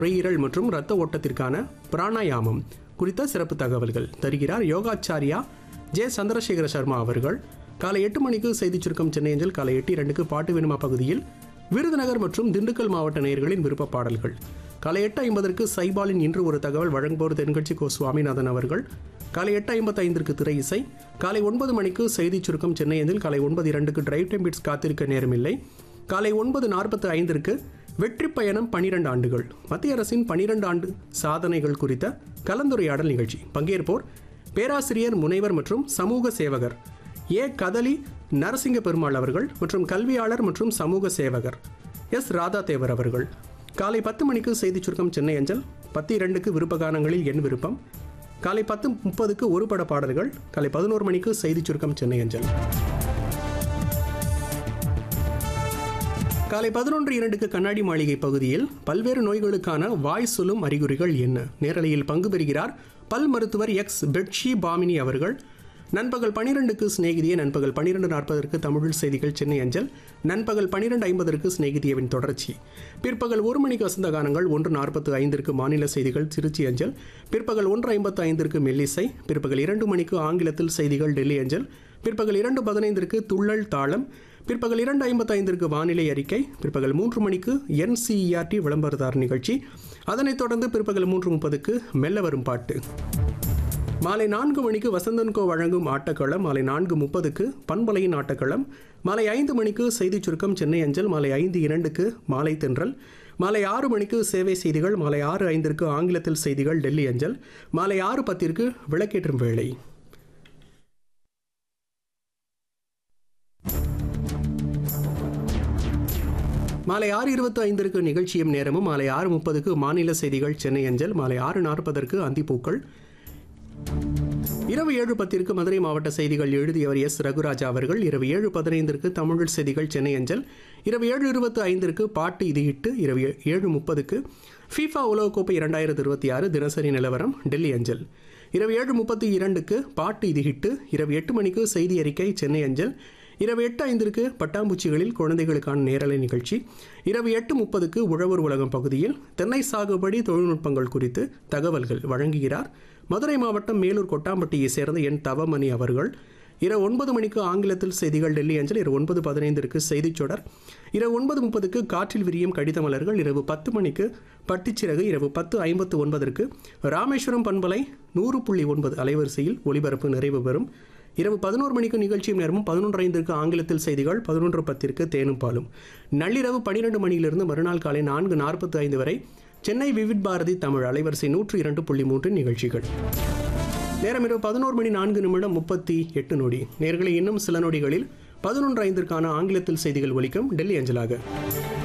நுரையீரல் மற்றும் இரத்த ஓட்டத்திற்கான பிராணாயாமம் குறித்த சிறப்பு தகவல்கள் தருகிறார் யோகாச்சாரியா ஜே சந்திரசேகர சர்மா அவர்கள் காலை எட்டு மணிக்கு செய்திச் சுருக்கம் சென்னை அஞ்சல் காலை எட்டு இரண்டுக்கு பாட்டு வினுமா பகுதியில் விருதுநகர் மற்றும் திண்டுக்கல் மாவட்ட நேயர்களின் விருப்ப பாடல்கள் காலை எட்டு ஐம்பதற்கு சைபாலின் இன்று ஒரு தகவல் வழங்குவோர் தென்கட்சி கோ சுவாமிநாதன் அவர்கள் காலை எட்டு ஐம்பத்தி ஐந்திற்கு திரை இசை காலை ஒன்பது மணிக்கு செய்திச் சுருக்கம் சென்னை அஞ்சல் காலை ஒன்பது இரண்டுக்கு டிரைவ் டைம் பிட்ஸ் காத்திருக்க நேரமில்லை காலை ஒன்பது நாற்பத்து ஐந்திற்கு வெற்றி பயணம் பனிரெண்டு ஆண்டுகள் மத்திய அரசின் பனிரெண்டு ஆண்டு சாதனைகள் குறித்த கலந்துரையாடல் நிகழ்ச்சி பங்கேற்போர் பேராசிரியர் முனைவர் மற்றும் சமூக சேவகர் ஏ கதலி நரசிங்க பெருமாள் அவர்கள் மற்றும் கல்வியாளர் மற்றும் சமூக சேவகர் எஸ் ராதா தேவர் அவர்கள் காலை பத்து மணிக்கு செய்திச் சுருக்கம் சென்னை அஞ்சல் பத்து இரண்டுக்கு விருப்பகானங்களில் என் விருப்பம் காலை பத்து முப்பதுக்கு ஒரு பட பாடல்கள் காலை பதினோரு மணிக்கு செய்திச் சுருக்கம் சென்னை அஞ்சல் காலை பதினொன்று இரண்டுக்கு கண்ணாடி மாளிகை பகுதியில் பல்வேறு நோய்களுக்கான வாய் சொல்லும் அறிகுறிகள் என்ன நேரலையில் பங்கு பெறுகிறார் பல் மருத்துவர் எக்ஸ் பெட்ஷி பாமினி அவர்கள் நண்பகல் பனிரெண்டுக்கு சிநேகிதிய நண்பகல் பன்னிரெண்டு நாற்பதற்கு தமிழ் செய்திகள் சென்னை அஞ்சல் நண்பகல் பன்னிரெண்டு ஐம்பதற்கு சிநேகிதியவின் தொடர்ச்சி பிற்பகல் ஒரு மணிக்கு வசந்த கானங்கள் ஒன்று நாற்பத்து ஐந்திற்கு மாநில செய்திகள் திருச்சி அஞ்சல் பிற்பகல் ஒன்று ஐம்பத்து ஐந்திற்கு மெல்லிசை பிற்பகல் இரண்டு மணிக்கு ஆங்கிலத்தில் செய்திகள் டெல்லி அஞ்சல் பிற்பகல் இரண்டு பதினைந்திற்கு துள்ளல் தாளம் பிற்பகல் இரண்டு ஐம்பத்தி ஐந்திற்கு வானிலை அறிக்கை பிற்பகல் மூன்று மணிக்கு என்சிஇஆர்டி விளம்பரதார் நிகழ்ச்சி அதனைத் தொடர்ந்து பிற்பகல் மூன்று முப்பதுக்கு மெல்ல வரும் பாட்டு மாலை நான்கு மணிக்கு வசந்தன்கோ வழங்கும் ஆட்டக்களம் மாலை நான்கு முப்பதுக்கு பண்பலையின் ஆட்டக்களம் மாலை ஐந்து மணிக்கு செய்திச் சுருக்கம் சென்னை அஞ்சல் மாலை ஐந்து இரண்டுக்கு மாலை தென்றல் மாலை ஆறு மணிக்கு சேவை செய்திகள் மாலை ஆறு ஐந்திற்கு ஆங்கிலத்தில் செய்திகள் டெல்லி அஞ்சல் மாலை ஆறு பத்திற்கு விளக்கேற்றும் வேளை மாலை ஆறு இருபத்தி ஐந்திற்கு நிகழ்ச்சியும் நேரமும் மாலை ஆறு முப்பதுக்கு மாநில செய்திகள் சென்னை அஞ்சல் மாலை ஆறு நாற்பதற்கு அந்திப்பூக்கள் இரவு ஏழு பத்திற்கு மதுரை மாவட்ட செய்திகள் எழுதியவர் எஸ் ரகுராஜா அவர்கள் இரவு ஏழு பதினைந்திற்கு தமிழ் செய்திகள் சென்னை அஞ்சல் இரவு ஏழு இருபத்தி ஐந்திற்கு பாட்டு இது இட்டு இரவு ஏ- ஏழு முப்பதுக்கு ஃபீஃபா உலகக்கோப்பை இரண்டாயிரத்தி இருபத்தி ஆறு தினசரி நிலவரம் டெல்லி அஞ்சல் இரவு ஏழு முப்பத்தி இரண்டுக்கு பாட்டு இது ஹிட்டு இரவு எட்டு மணிக்கு செய்தி அறிக்கை சென்னை அஞ்சல் இரவு எட்டு ஐந்திற்கு பட்டாம்பூச்சிகளில் குழந்தைகளுக்கான நேரலை நிகழ்ச்சி இரவு எட்டு முப்பதுக்கு உழவர் உலகம் பகுதியில் தென்னை சாகுபடி தொழில்நுட்பங்கள் குறித்து தகவல்கள் வழங்குகிறார் மதுரை மாவட்டம் மேலூர் கொட்டாம்பட்டியை சேர்ந்த என் தவமணி அவர்கள் இரவு ஒன்பது மணிக்கு ஆங்கிலத்தில் செய்திகள் டெல்லி அஞ்சல் இரவு ஒன்பது பதினைந்திற்கு செய்திச் தொடர் இரவு ஒன்பது முப்பதுக்கு காற்றில் விரியும் கடித மலர்கள் இரவு பத்து மணிக்கு பட்டுச்சிறகு இரவு பத்து ஐம்பத்து ஒன்பதற்கு ராமேஸ்வரம் பண்பலை நூறு புள்ளி ஒன்பது அலைவரிசையில் ஒளிபரப்பு நிறைவு பெறும் இரவு பதினோரு மணிக்கு நிகழ்ச்சியும் நேரமும் பதினொன்று ஐந்திற்கு ஆங்கிலத்தில் செய்திகள் பதினொன்று பத்திற்கு தேனும் பாலும் நள்ளிரவு பன்னிரெண்டு மணியிலிருந்து மறுநாள் காலை நான்கு நாற்பத்தி ஐந்து வரை சென்னை விவிட் பாரதி தமிழ் அலைவரிசை நூற்று இரண்டு புள்ளி மூன்று நிகழ்ச்சிகள் நேரம் இரவு பதினோரு மணி நான்கு நிமிடம் முப்பத்தி எட்டு நொடி நேர்களை இன்னும் சில நொடிகளில் பதினொன்று ஐந்திற்கான ஆங்கிலத்தில் செய்திகள் ஒலிக்கும் டெல்லி அஞ்சலாக